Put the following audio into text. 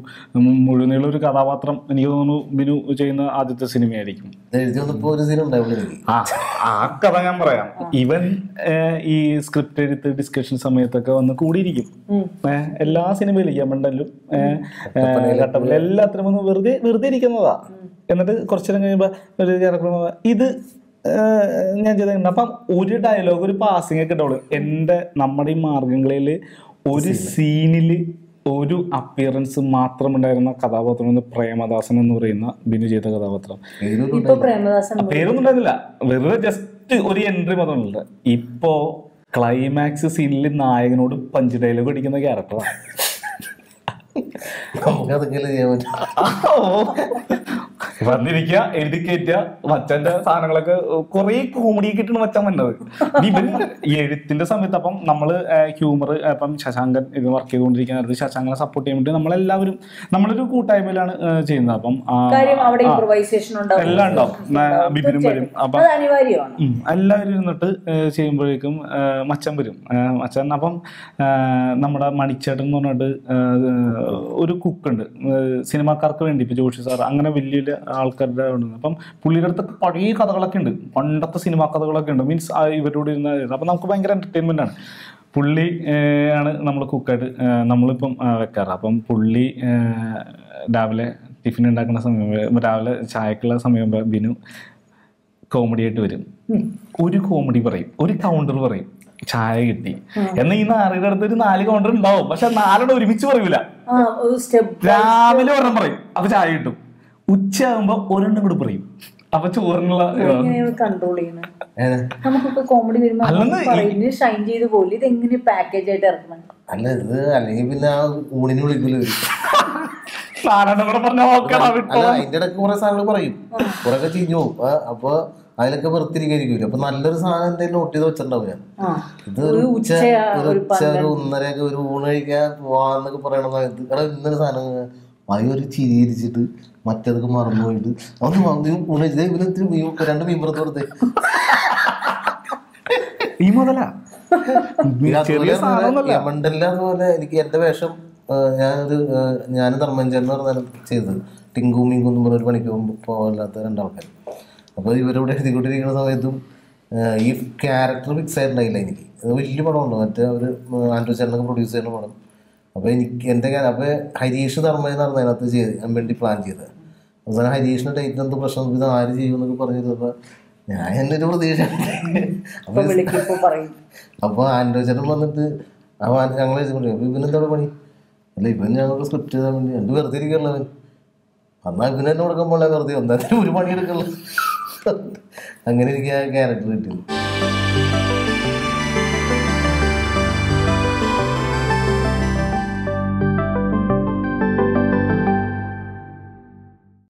മുഴുനീളം ഒരു കഥാപാത്രം എനിക്ക് തോന്നുന്നു ബിനു ചെയ്യുന്ന ആദ്യത്തെ സിനിമയായിരിക്കും ഇത് എഴുതി വന്നപ്പോ ഒരു സീൻ ഉണ്ടാവുള്ളൂ എനിക്ക് ആ ആ കഥ ഞാൻ പറയാം ഇവൻ ഏഹ്, ഈ സ്ക്രിപ്റ്റ് എഴുത്ത് ഡിസ്കഷൻ സമയത്തൊക്കെ വന്ന് കൂടിയിരിക്കും ഏഹ്, എല്ലാ സിനിമയിലും യമണ്ടല്ലും കട്ടപ്പന എല്ലാത്തിനും വന്ന് വെറുതെ വെറുതെ ഇരിക്കുന്നതാ എന്നിട്ട് കുറച്ചു നേരം കഴിയുമ്പോ ഒരു ക്യാരക്ടർ ഇത് ഏഹ്, ഞാൻ ചെയ്തിട്ടുണ്ട് അപ്പം ഒരു ഡയലോഗ് ഒരു പാസിംഗ് ഒക്കെ ഉണ്ടാവുള്ളൂ എൻ്റെ നമ്മുടെ ഈ മാർഗംകളിയിൽ ഒരു സീനിൽ ഒരു അപ്പിയറൻസ് മാത്രം ഉണ്ടായിരുന്ന കഥാപാത്രം എന്ന് പ്രേമദാസൻ എന്ന് പറയുന്ന ബിനു ചെയ്ത കഥാപാത്രം പേരൊരു ഇപ്പൊ പ്രേമദാസൻ പേരൊന്നും ഉണ്ടായിരുന്നില്ല വെറുതെ ജസ്റ്റ് ഒരു എൻട്രി മാത്രമുണ്ട് ഇപ്പോ ക്ലൈമാക്സ് സീനിൽ നായകനോട് പഞ്ച് ഡയലോഗ് അടിക്കുന്ന ക്യാരക്ടറാണ് നമുക്ക് അതൊക്കെയല്ലേ ചെയ്യാൻ പറ്റും വന്നിരിക്കുക എഴുതി കയറ്റുക മച്ചന്റെ സാധനങ്ങളൊക്കെ കുറെ കോമഡി കിട്ടുന്ന മച്ചാൻ വന്നത് ഇവൻ ഈ എഴുത്തിന്റെ സമയത്ത് അപ്പം നമ്മള് ഹ്യൂമർ ഇപ്പം ശശാങ്കൻ ഇത് വർക്ക് ചെയ്തുകൊണ്ടിരിക്കുന്ന നേരത്ത് ശശാങ്കനെ സപ്പോർട്ട് ചെയ്യാൻ വേണ്ടി നമ്മളെല്ലാവരും നമ്മളൊരു കൂട്ടായ്മയിലാണ് ഏഹ്, ചെയ്യുന്നത് അപ്പം ആ, കാര്യം അവിടെ ഇംപ്രവൈസേഷൻ ഉണ്ടാവും എല്ലാം ഉണ്ടാവും ആ, ബിപിനും വരും അപ്പം അത് അനിവാര്യമാണ് ഉം. എല്ലാവരും ഇരുന്നിട്ട് ഏഹ് ചെയ്യുമ്പോഴേക്കും ഏഹ് മച്ചൻ വരും ഏഹ് മച്ചൻ അപ്പം ഏഹ് നമ്മുടെ മണിച്ചേട്ടൻ എന്ന് പറഞ്ഞിട്ട് ഏഹ് ഒരു കുക്കുണ്ട് സിനിമാക്കാർക്ക് വേണ്ടി ഇപ്പൊ ജോഷി സാർ അങ്ങനെ വലിയ വലിയ ആൾക്കാരുടെ ഉണ്ട് അപ്പം പുള്ളിയുടെ അടുത്തൊക്കെ പഴയ കഥകളൊക്കെ ഉണ്ട് പണ്ടത്തെ സിനിമാ കഥകളൊക്കെ ഉണ്ട് മീൻസ് ഇവരോട് ഇരുന്ന അപ്പം നമുക്ക് ഭയങ്കര എന്റർടൈൻമെന്റ് ആണ് പുള്ളി ഏഹ് ആണ് നമ്മൾ കുക്കായിട്ട് ഏഹ് നമ്മളിപ്പം ഏഹ് വെക്കാറ് അപ്പം പുള്ളി ഏഹ് രാവിലെ ടിഫിൻ ഉണ്ടാക്കുന്ന സമയം രാവിലെ ചായക്കുള്ള സമയം ബിനു കോമഡി ആയിട്ട് വരും ഒരു കോമഡി പറയും ഒരു കൗണ്ടർ പറയും ചായ കിട്ടി എന്നാൽ ഈ നാറിയുടെ അടുത്ത് ഒരു നാല് കൗണ്ടർ ഉണ്ടാവും പക്ഷെ നാലെണ്ണം ഒരുമിച്ച് പറയൂല ആ ഒരു സ്റ്റെപ്പ് രാവിലെ ഒരെണ്ണം പറയും അപ്പൊ ചായ കിട്ടും ഉച്ചയാകുമ്പോ ഒരെണ്ണം കൂടി പറയും അപ്പൊ ചോറിനുള്ള എങ്ങനെയാണ് കൺട്രോൾ ചെയ്യുന്നത് ഏത്? നമുക്കിപ്പോ കോമഡി വരുമ്പോ അല്ലെന്ന് ഈ- പറയുന്നത് ഷൈൻ ചെയ്ത് പോലെ ഇത് എങ്ങനെ പാക്കേജ് ആയിട്ട് ഇറക്കണം അല്ല ഇത് അല്ലെങ്കിൽ പിന്നെ ആ ഊണിന് വിളിക്കൂല ഇവര്. നാലെണ്ണം കൂടെ പറഞ്ഞ ഓക്കേടാ വിട്ടോ അല്ല അതിന്റെ ഇടയ്ക്ക് കുറെ സാധനങ്ങൾ പറയും കുറെ ഒക്കെ ചീഞ്ഞു പോകും ആ, അപ്പൊ അതിലൊക്കെ വെറുത്തിരിക്കും അപ്പൊ നല്ലൊരു സാധനം എന്തെങ്കിലും നോട്ട് ചെയ്ത് വെച്ചിട്ടുണ്ടാവും ഞാൻ ആ ഇത് ഒരു ഒരു ഉച്ച ഉച്ചയാ, ഒരു ഒരു ഉച്ച ഒരു ഒന്നരയൊക്കെ ഒരു ഊണ് കഴിക്കാൻ പോവാന്നൊക്കെ പറയണ സമയത്ത് എടാ ഇന്നൊരു സാധനം മതി ഒരു ചിരിച്ചിട്ട് മറ്റേതൊക്കെ മറന്നു പോയിട്ട് അവന്ന് വന്ന് ഊണ് കഴിച്ചത് ഇവന് ഇത്തിരി മീൻ രണ്ട് മീൻ പുറത്ത് കൊടുത്തേ ഈ മുതലാ ചെറിയ സാധനമൊന്നുമല്ല യമണ്ടല്ല അതുപോലെ എനിക്ക് എന്റെ വേഷം ആ, ഞാനൊരു ആ, ഞാനും ധർമ്മഞ്ചൻ എന്ന് പറഞ്ഞാൽ ചെയ്തത് ടിങ്കു മിങ്കു എന്ന് പറഞ്ഞൊരു പണിക്ക് പോകുമ്പോൾ പോകാത്ത രണ്ടാൾക്കാർ അപ്പോൾ ഇവരോട് എഴുതിക്കൊണ്ടിരിക്കുന്ന സമയത്തും ആ, ഈ ക്യാരക്ടർ ഫിക്സ് ആയിട്ടുണ്ടായില്ല എനിക്ക് അത് വലിയ പടമുണ്ട് മറ്റേ ഒരു ആൻഡ്രൂ ചേട്ടനൊക്കെ പ്രൊഡ്യൂസ് ചെയ്യുന്ന പടം അപ്പോൾ എനിക്ക് എൻ്റെ കാര്യം അപ്പോൾ ഹരീഷ് ധർമ്മ എന്ന് പറഞ്ഞ അതിനകത്ത് ചെയ്ത് ഞാൻ വേണ്ടി പ്ലാൻ ചെയ്തത് അവസാനം ഹരീഷിൻ്റെ ഡേറ്റ് എന്ത് പ്രശ്നം ഇത് ആര് ചെയ്യുമെന്നൊക്കെ പറഞ്ഞിരുന്നപ്പോൾ ഞാൻ എൻ്റെ ഒരു പ്രതീക്ഷ ഇപ്പൊ അപ്പോൾ വിളിക്കുമ്പോ പറയും അപ്പോൾ ആൻഡ്രോ ചേട്ടൻ വന്നിട്ട് അവൻ ഞങ്ങൾ അപ്പൊ ഇവനെന്താ പണി അല്ല ഇവൻ ഞങ്ങൾക്ക് സ്ക്രിപ്റ്റ് ചെയ്താൽ വേണ്ടി എന്ത് വെറുതെ ഇരിക്കല്ലോ അവൻ എന്നാൽ ഇവന് തന്നെ കൊടുക്കുമ്പോൾ വെറുതെ എന്തായാലും ഒരു പണി എടുക്കല്ലോ അങ്ങനെ എനിക്ക് ആ ക്യാരക്ടർ കിട്ടിയത്